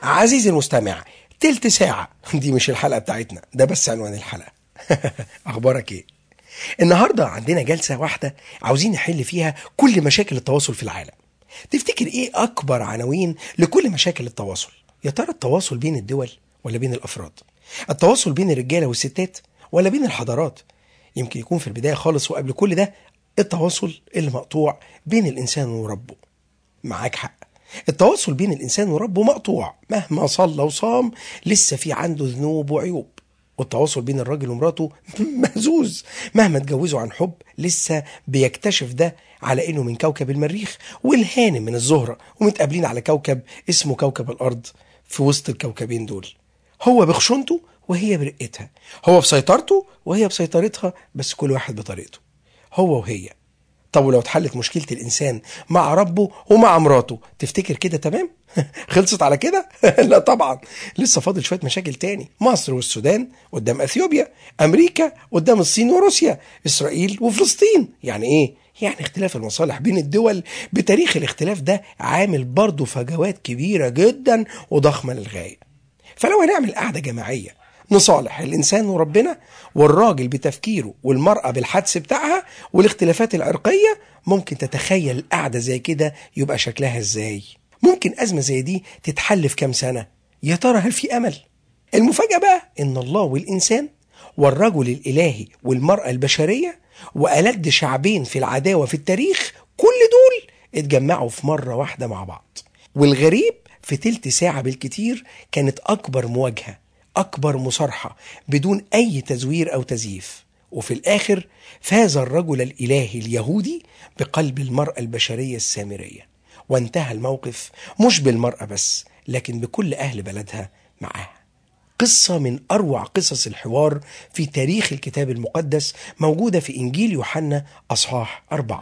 عزيزي المستمع تلت ساعة دي مش الحلقة بتاعتنا ده بس عنوان الحلقة أخبارك إيه؟ النهاردة عندنا جلسة واحدة عاوزين نحل فيها كل مشاكل التواصل في العالم تفتكر إيه أكبر عناوين لكل مشاكل التواصل؟ يا ترى التواصل بين الدول ولا بين الأفراد؟ التواصل بين الرجالة والستات ولا بين الحضارات؟ يمكن يكون في البداية خالص وقبل كل ده التواصل اللي مقطوع بين الإنسان وربه معاك حق التواصل بين الإنسان وربه مقطوع مهما صلى وصام لسه في عنده ذنوب وعيوب والتواصل بين الراجل ومراته مهزوز مهما اتجوزوا عن حب لسه بيكتشف ده على انه من كوكب المريخ والهانم من الزهرة ومتقابلين على كوكب اسمه كوكب الارض في وسط الكوكبين دول هو بخشونته وهي برقتها هو بسيطرته وهي بسيطرتها بس كل واحد بطريقته هو وهي طب ولو اتحلت مشكلة الإنسان مع ربه ومع مراته تفتكر كده تمام؟ خلصت على كده؟ لا طبعا لسه فاضل شوية مشاكل تاني مصر والسودان قدام أثيوبيا أمريكا قدام الصين وروسيا إسرائيل وفلسطين يعني إيه؟ يعني اختلاف المصالح بين الدول بتاريخ الاختلاف ده عامل برضه فجوات كبيرة جدا وضخمة للغاية فلو هنعمل قعدة جماعية نصالح الإنسان وربنا والراجل بتفكيره والمرأة بالحدس بتاعها والاختلافات العرقية ممكن تتخيل قعدة زي كده يبقى شكلها ازاي ممكن أزمة زي دي تتحل في كام سنة يا ترى هل في أمل المفاجأة بقى إن الله والإنسان والرجل الإلهي والمرأة البشرية وألد شعبين في العداوة في التاريخ كل دول اتجمعوا في مرة واحدة مع بعض والغريب في تلت ساعة بالكتير كانت أكبر مواجهة أكبر مصارحة بدون أي تزوير أو تزييف وفي الآخر فاز الرجل الإلهي اليهودي بقلب المرأة البشرية السامرية وانتهى الموقف مش بالمرأة بس لكن بكل أهل بلدها معاها قصة من أروع قصص الحوار في تاريخ الكتاب المقدس موجودة في إنجيل يوحنا أصحاح أربعة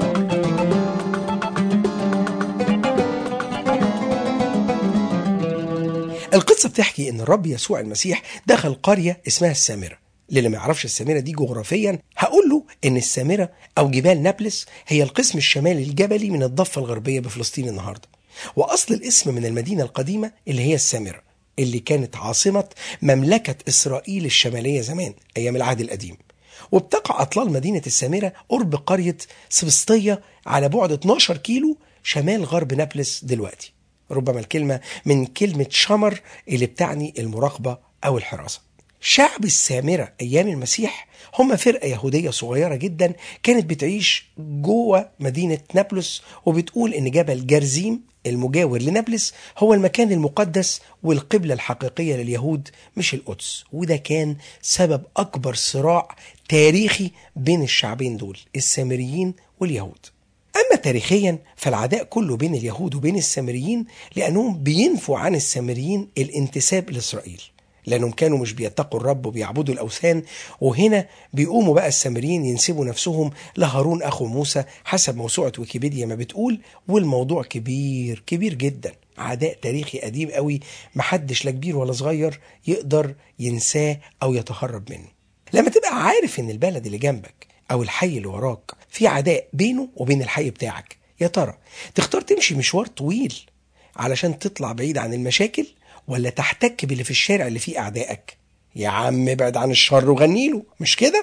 القصة بتحكي إن الرب يسوع المسيح دخل قرية اسمها السامرة للي ما يعرفش السامرة دي جغرافيا هقول له إن السامرة أو جبال نابلس هي القسم الشمالي الجبلي من الضفة الغربية بفلسطين النهاردة وأصل الاسم من المدينة القديمة اللي هي السامرة اللي كانت عاصمة مملكة إسرائيل الشمالية زمان أيام العهد القديم وبتقع أطلال مدينة السامرة قرب قرية سبسطية على بعد 12 كيلو شمال غرب نابلس دلوقتي ربما الكلمة من كلمة شمر اللي بتعني المراقبة أو الحراسة شعب السامرة أيام المسيح هم فرقة يهودية صغيرة جدا كانت بتعيش جوه مدينة نابلس وبتقول إن جبل جرزيم المجاور لنابلس هو المكان المقدس والقبلة الحقيقية لليهود مش القدس وده كان سبب أكبر صراع تاريخي بين الشعبين دول السامريين واليهود أما تاريخيا فالعداء كله بين اليهود وبين السامريين لأنهم بينفوا عن السامريين الانتساب لإسرائيل لأنهم كانوا مش بيتقوا الرب وبيعبدوا الأوثان وهنا بيقوموا بقى السامريين ينسبوا نفسهم لهارون أخو موسى حسب موسوعة ويكيبيديا ما بتقول والموضوع كبير كبير جدا عداء تاريخي قديم قوي محدش لا كبير ولا صغير يقدر ينساه أو يتهرب منه لما تبقى عارف ان البلد اللي جنبك او الحي اللي وراك في عداء بينه وبين الحي بتاعك يا ترى تختار تمشي مشوار طويل علشان تطلع بعيد عن المشاكل ولا تحتك باللي في الشارع اللي فيه اعدائك يا عم ابعد عن الشر وغني له مش كده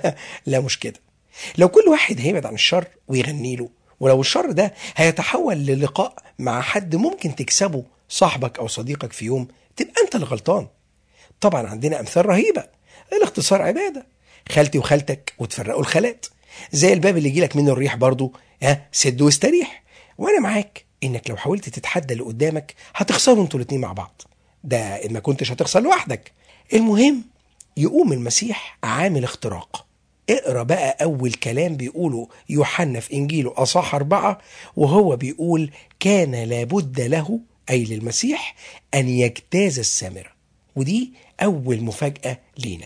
لا مش كده لو كل واحد هيبعد عن الشر ويغني له ولو الشر ده هيتحول للقاء مع حد ممكن تكسبه صاحبك او صديقك في يوم تبقى انت اللي غلطان طبعا عندنا امثال رهيبه الاختصار عباده خالتي وخالتك وتفرقوا الخالات زي الباب اللي يجيلك منه الريح برضو ها سد واستريح وانا معاك انك لو حاولت تتحدى اللي قدامك هتخسروا انتوا الاتنين مع بعض ده ان ما كنتش هتخسر لوحدك المهم يقوم المسيح عامل اختراق اقرا بقى اول كلام بيقوله يوحنا في انجيله اصح اربعه وهو بيقول كان لابد له اي للمسيح ان يجتاز السامره ودي اول مفاجاه لينا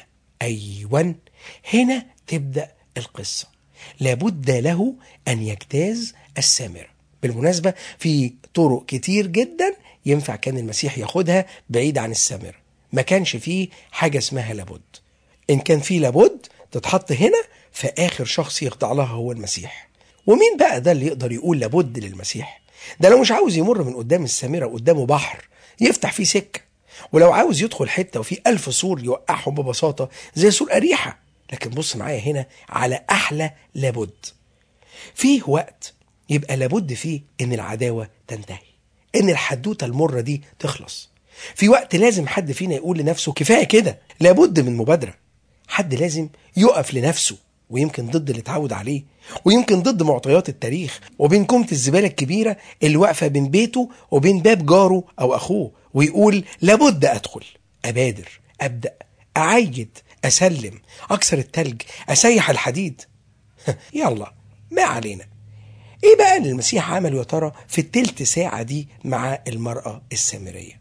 ايوه هنا تبدا القصه لابد له ان يجتاز السامره بالمناسبه في طرق كتير جدا ينفع كان المسيح ياخدها بعيد عن السامره ما كانش فيه حاجه اسمها لابد ان كان في لابد تتحط هنا فاخر شخص يخضع لها هو المسيح ومين بقى ده اللي يقدر يقول لابد للمسيح ده لو مش عاوز يمر من قدام السامرة قدامه بحر يفتح فيه سكة ولو عاوز يدخل حتة وفي ألف سور يوقعهم ببساطة زي سور أريحة لكن بص معايا هنا على أحلى لابد فيه وقت يبقى لابد فيه إن العداوة تنتهي إن الحدوتة المرة دي تخلص في وقت لازم حد فينا يقول لنفسه كفاية كده لابد من مبادرة حد لازم يقف لنفسه ويمكن ضد اللي اتعود عليه ويمكن ضد معطيات التاريخ وبين كومة الزبالة الكبيرة اللي واقفة بين بيته وبين باب جاره أو أخوه ويقول لابد أدخل أبادر أبدأ أعيد أسلم أكسر التلج أسيح الحديد يلا ما علينا ايه بقى اللي المسيح عمله يا ترى في التلت ساعة دي مع المرأة السامرية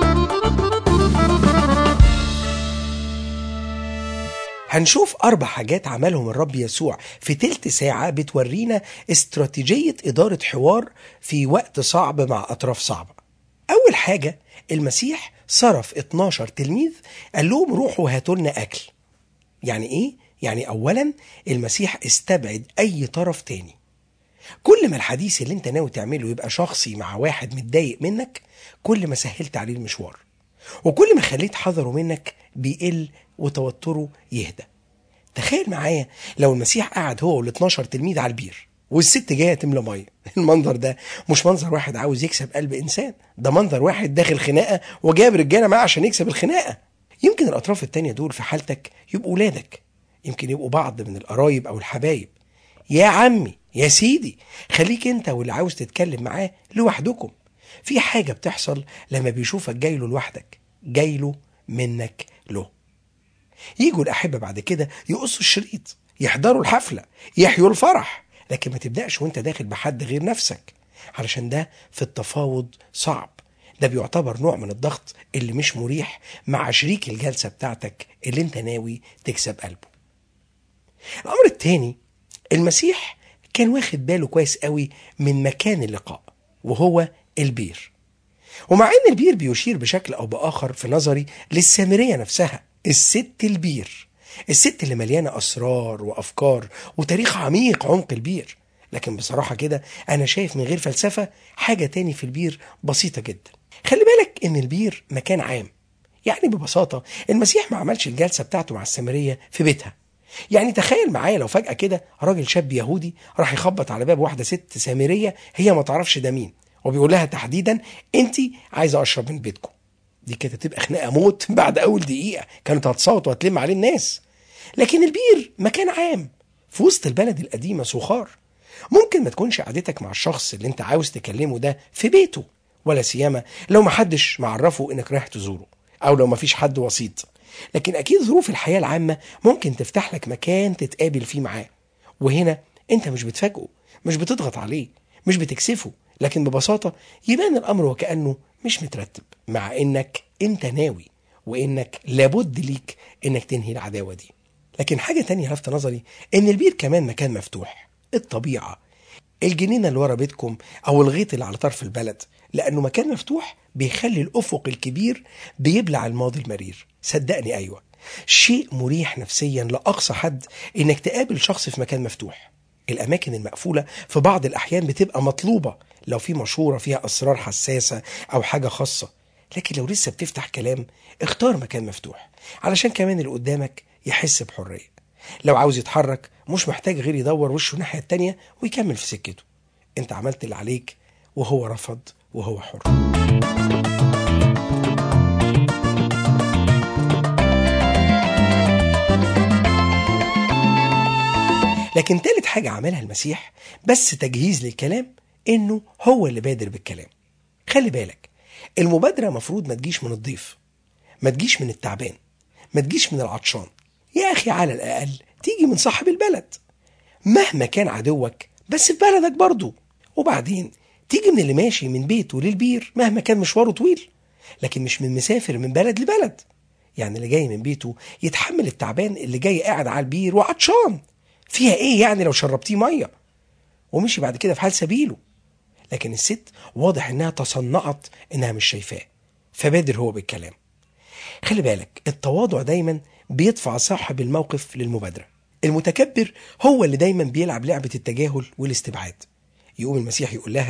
هنشوف أربع حاجات عملهم الرب يسوع في تلت ساعة بتورينا استراتيجية إدارة حوار في وقت صعب مع أطراف صعبة أول حاجة المسيح صرف 12 تلميذ قال لهم روحوا هاتوا لنا أكل يعني إيه؟ يعني أولا المسيح استبعد أي طرف تاني كل ما الحديث اللي انت ناوي تعمله يبقى شخصي مع واحد متضايق منك كل ما سهلت عليه المشوار وكل ما خليت حذره منك بيقل وتوتره يهدى تخيل معايا لو المسيح قعد هو وال 12 تلميذ على البير والست جايه تملى ميه المنظر ده مش منظر واحد عاوز يكسب قلب انسان ده منظر واحد داخل خناقه وجاب رجاله معاه عشان يكسب الخناقه يمكن الاطراف التانية دول في حالتك يبقوا ولادك يمكن يبقوا بعض من القرايب او الحبايب يا عمي يا سيدي خليك انت واللي عاوز تتكلم معاه لوحدكم في حاجة بتحصل لما بيشوفك جاي له لوحدك جاي له منك له يجوا الأحبة بعد كده يقصوا الشريط يحضروا الحفلة يحيوا الفرح لكن ما تبدأش وانت داخل بحد غير نفسك علشان ده في التفاوض صعب ده بيعتبر نوع من الضغط اللي مش مريح مع شريك الجلسة بتاعتك اللي انت ناوي تكسب قلبه الأمر التاني المسيح كان واخد باله كويس قوي من مكان اللقاء وهو البير ومع ان البير بيشير بشكل او باخر في نظري للسامريه نفسها الست البير الست اللي مليانه اسرار وافكار وتاريخ عميق عمق البير لكن بصراحه كده انا شايف من غير فلسفه حاجه تاني في البير بسيطه جدا خلي بالك ان البير مكان عام يعني ببساطه المسيح ما عملش الجلسه بتاعته مع السامريه في بيتها يعني تخيل معايا لو فجأة كده راجل شاب يهودي راح يخبط على باب واحدة ست سامرية هي ما تعرفش ده مين وبيقول لها تحديدا انت عايزة اشرب من بيتكم دي كانت تبقى خناقة موت بعد اول دقيقة كانت هتصوت وهتلم عليه الناس لكن البير مكان عام في وسط البلد القديمة سخار ممكن ما تكونش قعدتك مع الشخص اللي انت عاوز تكلمه ده في بيته ولا سيما لو ما حدش معرفه انك رايح تزوره او لو ما فيش حد وسيط لكن اكيد ظروف الحياه العامه ممكن تفتح لك مكان تتقابل فيه معاه وهنا انت مش بتفاجئه مش بتضغط عليه مش بتكسفه لكن ببساطه يبان الامر وكانه مش مترتب مع انك انت ناوي وانك لابد ليك انك تنهي العداوه دي لكن حاجه تانية لفت نظري ان البير كمان مكان مفتوح الطبيعه الجنينه اللي ورا بيتكم او الغيط اللي على طرف البلد لانه مكان مفتوح بيخلي الافق الكبير بيبلع الماضي المرير صدقني ايوه شيء مريح نفسيا لاقصى حد انك تقابل شخص في مكان مفتوح الاماكن المقفوله في بعض الاحيان بتبقى مطلوبه لو في مشوره فيها اسرار حساسه او حاجه خاصه لكن لو لسه بتفتح كلام اختار مكان مفتوح علشان كمان اللي قدامك يحس بحريه لو عاوز يتحرك مش محتاج غير يدور وشه الناحيه التانيه ويكمل في سكته انت عملت اللي عليك وهو رفض وهو حر لكن تالت حاجة عملها المسيح بس تجهيز للكلام إنه هو اللي بادر بالكلام خلي بالك المبادرة مفروض ما تجيش من الضيف ما تجيش من التعبان ما تجيش من العطشان يا أخي على الأقل تيجي من صاحب البلد مهما كان عدوك بس في بلدك برضه وبعدين تيجي من اللي ماشي من بيته للبير مهما كان مشواره طويل لكن مش من مسافر من بلد لبلد يعني اللي جاي من بيته يتحمل التعبان اللي جاي قاعد على البير وعطشان فيها ايه يعني لو شربتيه ميه ومشي بعد كده في حال سبيله لكن الست واضح انها تصنعت انها مش شايفاه فبادر هو بالكلام خلي بالك التواضع دايما بيدفع صاحب الموقف للمبادره المتكبر هو اللي دايما بيلعب لعبه التجاهل والاستبعاد يقوم المسيح يقول لها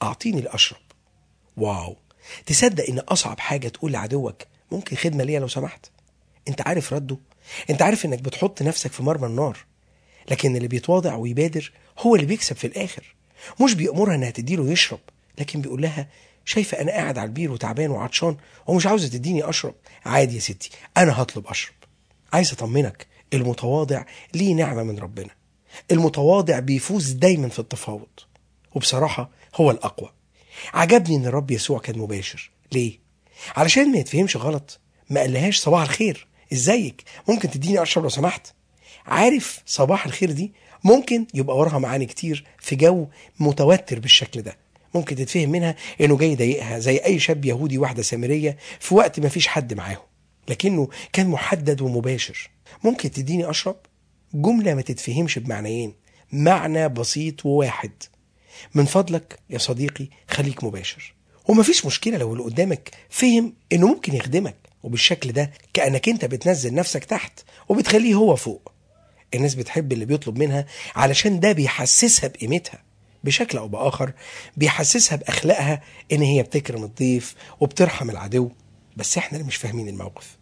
أعطيني الأشرب واو تصدق إن أصعب حاجة تقول لعدوك ممكن خدمة ليا لو سمحت أنت عارف رده أنت عارف إنك بتحط نفسك في مرمى النار لكن اللي بيتواضع ويبادر هو اللي بيكسب في الآخر مش بيأمرها إنها تديله يشرب لكن بيقول لها شايفة أنا قاعد على البير وتعبان وعطشان ومش عاوزة تديني أشرب عادي يا ستي أنا هطلب أشرب عايز أطمنك المتواضع ليه نعمة من ربنا المتواضع بيفوز دايما في التفاوض وبصراحة هو الأقوى عجبني إن الرب يسوع كان مباشر ليه؟ علشان ما يتفهمش غلط ما قالهاش صباح الخير ازيك ممكن تديني اشرب لو سمحت عارف صباح الخير دي ممكن يبقى وراها معاني كتير في جو متوتر بالشكل ده ممكن تتفهم منها انه جاي يضايقها زي اي شاب يهودي واحده سامريه في وقت ما فيش حد معاهم لكنه كان محدد ومباشر ممكن تديني اشرب جمله ما تتفهمش بمعنيين معنى بسيط وواحد من فضلك يا صديقي خليك مباشر ومفيش مشكله لو اللي قدامك فهم انه ممكن يخدمك وبالشكل ده كانك انت بتنزل نفسك تحت وبتخليه هو فوق الناس بتحب اللي بيطلب منها علشان ده بيحسسها بقيمتها بشكل او باخر بيحسسها باخلاقها ان هي بتكرم الضيف وبترحم العدو بس احنا اللي مش فاهمين الموقف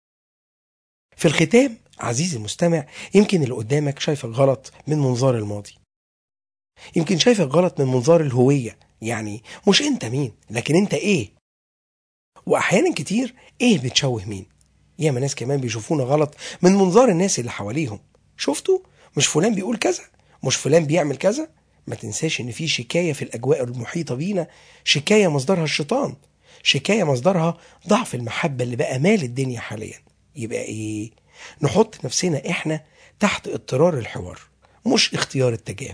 في الختام عزيزي المستمع يمكن اللي قدامك شايفك غلط من منظار الماضي يمكن شايفك غلط من منظار الهوية يعني مش انت مين لكن انت ايه واحيانا كتير ايه بتشوه مين ياما ناس كمان بيشوفونا غلط من منظار الناس اللي حواليهم شفتوا مش فلان بيقول كذا مش فلان بيعمل كذا ما تنساش ان في شكايه في الاجواء المحيطه بينا شكايه مصدرها الشيطان شكايه مصدرها ضعف المحبه اللي بقى مال الدنيا حاليا يبقى ايه نحط نفسنا احنا تحت اضطرار الحوار مش اختيار التجاهل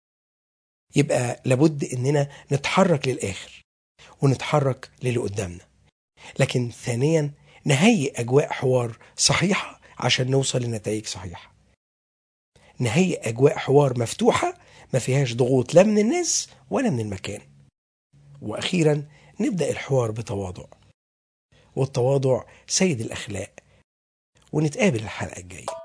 يبقى لابد اننا نتحرك للاخر ونتحرك للي قدامنا لكن ثانيا نهيئ اجواء حوار صحيحه عشان نوصل لنتائج صحيحه نهيئ اجواء حوار مفتوحه ما فيهاش ضغوط لا من الناس ولا من المكان واخيرا نبدا الحوار بتواضع والتواضع سيد الاخلاق ونتقابل الحلقه الجايه